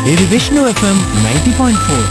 ఇది Vishnu FM ninety point four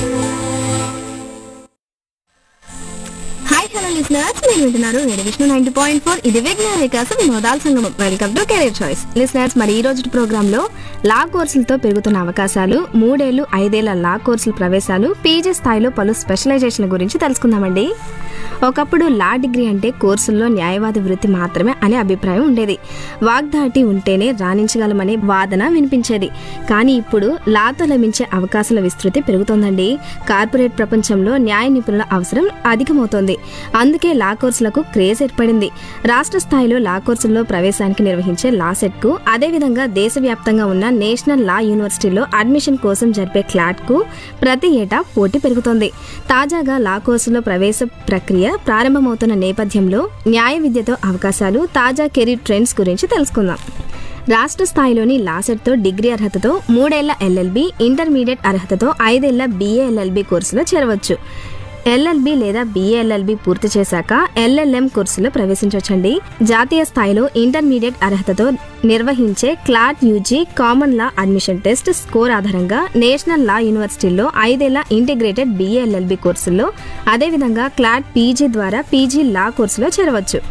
hi hello listeners మీరు వింటున్నారు నేను విష్ణు నైన్టీ పాయింట్ ఫోర్ ఇది విజ్ఞాన వికాసం వినోదాల సంగమం welcome to career choice listeners మరి ఈ రోజు ప్రోగ్రామ్ లో లా కోర్సులతో పెరుగుతున్న అవకాశాలు మూడేళ్లు ఐదేళ్ల లా కోర్సుల ప్రవేశాలు పీజీ స్థాయిలో పలు స్పెషలైజేషన్ల గురించి తెలుసుకుందామండి ఒకప్పుడు లా డిగ్రీ అంటే కోర్సుల్లో న్యాయవాది వృత్తి మాత్రమే అనే అభిప్రాయం ఉండేది వాగ్దాటి ఉంటేనే రాణించగలమనే వాదన వినిపించేది కానీ ఇప్పుడు లాతో లభించే అవకాశాల విస్తృతి పెరుగుతోందండి కార్పొరేట్ ప్రపంచంలో న్యాయ నిపుణుల అవసరం అధికమవుతోంది అందుకే లా కోర్సులకు క్రేజ్ ఏర్పడింది రాష్ట్ర స్థాయిలో లా కోర్సుల్లో ప్రవేశానికి నిర్వహించే లా సెట్ కు అదేవిధంగా దేశవ్యాప్తంగా ఉన్న నేషనల్ లా యూనివర్సిటీలో అడ్మిషన్ కోసం జరిపే క్లాట్ కు ప్రతి ఏటా పోటీ పెరుగుతోంది తాజాగా లా కోర్సులో ప్రవేశ ప్రక్రియ ప్రారంభమవుతున్న నేపథ్యంలో న్యాయ విద్యతో అవకాశాలు తాజా కెరీర్ ట్రెండ్స్ గురించి తెలుసుకుందాం రాష్ట్ర స్థాయిలోని లాసెట్తో డిగ్రీ అర్హతతో మూడేళ్ల ఎల్ఎల్బి ఇంటర్మీడియట్ అర్హతతో ఐదేళ్ల బీఏ ఎల్ఎల్బి కోర్సులో చేరవచ్చు ఎల్ఎల్బి లేదా బిఏఎల్ఎల్బి పూర్తి చేశాక ఎల్ఎల్ఎం కోర్సులో ప్రవేశించవచ్చండి జాతీయ స్థాయిలో ఇంటర్మీడియట్ అర్హతతో నిర్వహించే CLAT UG common law admission test score ఆధారంగా నేషనల్ లా యూనివర్సిటీలో ఐదేళ్ల ఇంటిగ్రేటెడ్ బిఏఎల్ఎల్బి కోర్సుల్లో అదేవిధంగా క్లాట్ పీజీ ద్వారా పీజీ లా కోర్సులో చేరవచ్చు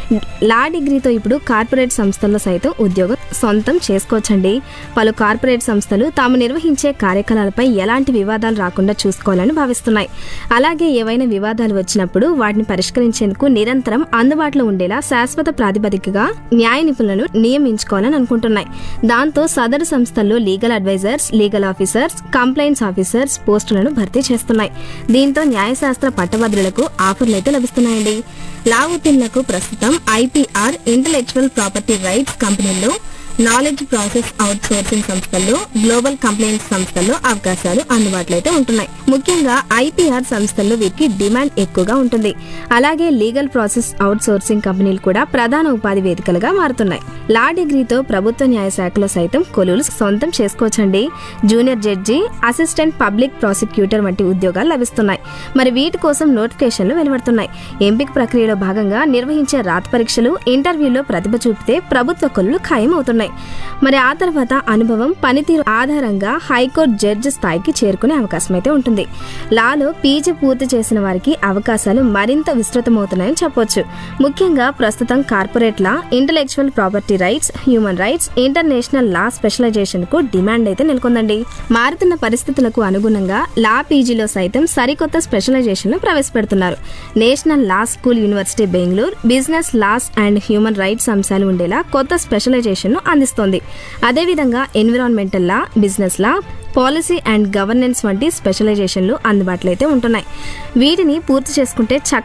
లా డిగ్రీతో ఇప్పుడు కార్పొరేట్ సంస్థల్లో సైతం ఉద్యోగం సొంతం చేసుకోవచ్చండి పలు కార్పొరేట్ సంస్థలు తాము నిర్వహించే కార్యకలాపాలపై ఎలాంటి వివాదాలు రాకుండా చూసుకోవాలని భావిస్తున్నాయి అలాగే ఏవైనా వివాదాలు వచ్చినప్పుడు వాటిని పరిష్కరించేందుకు నిరంతరం అందుబాటులో ఉండేలా శాశ్వత ప్రాతిపదికగా న్యాయ నిపుణులను నియమించుకోవాలని అనుకుంటున్నాయి దాంతో సదరు సంస్థల్లో legal advisers legal officers complaints officers పోస్టులను భర్తీ చేస్తున్నాయి దీంతో న్యాయశాస్త్ర పట్టభద్రులకు ఆఫర్లు అయితే లభిస్తున్నాయండి లా ఉత్తీర్ణులకు ప్రస్తుతం ఐపీఆర్ ఇంటలెక్చువల్ ప్రాపర్టీ రైట్స్ కంపెనీల్లో నాలెడ్జ్ ప్రాసెస్ అవుట్ సోర్సింగ్ సంస్థల్లో గ్లోబల్ కంప్లైంట్ సంస్థల్లో అవకాశాలు అందుబాటులో అయితే ఉంటున్నాయి ముఖ్యంగా ఐపీఆర్ సంస్థల్లో వీరికి డిమాండ్ ఎక్కువగా ఉంటుంది అలాగే లీగల్ ప్రాసెస్ అవుట్ సోర్సింగ్ కంపెనీలు కూడా ప్రధాన ఉపాధి వేదికలుగా మారుతున్నాయి లా డిగ్రీతో ప్రభుత్వ న్యాయ శాఖలో సైతం కొలువులు సొంతం చేసుకోవచ్చండి junior judge assistant public prosecutor వంటి ఉద్యోగాలు లభిస్తున్నాయి మరి వీటి కోసం నోటిఫికేషన్లు వెలువడుతున్నాయి ఎంపిక ప్రక్రియలో భాగంగా నిర్వహించే రాత పరీక్షలు ఇంటర్వ్యూలో ప్రతిభ చూపితే ప్రభుత్వ కొలువులు ఖాయం అవుతున్నాయి మరి ఆ తర్వాత అనుభవం పనితీరు ఆధారంగా హైకోర్టు జడ్జి స్థాయికి చేరుకునే అవకాశం అయితే ఉంటుంది లాలో పీజీ పూర్తి చేసిన వారికి అవకాశాలు మరింత విస్తృతమవుతున్నాయని చెప్పొచ్చు ముఖ్యంగా ప్రస్తుతం corporate law intellectual property rights human rights international law specialization కు డిమాండ్ అయితే నెలకొందండి మారుతున్న పరిస్థితులకు అనుగుణంగా లా పీజీలో సైతం సరికొత్త స్పెషలైజేషన్లు ప్రవేశపెడుతున్నారు national law school university Bengaluru business laws and human rights అంశాలు ఉండేలా కొత్త స్పెషలైజేషన్ ను అందిస్తోంది అదేవిధంగా environmental law business law policy and governance వంటి స్పెషలైజేషన్లు అందుబాటులో అయితే ఉంటున్నాయి వీటిని పూర్తి చేసుకుంటే చక్కగా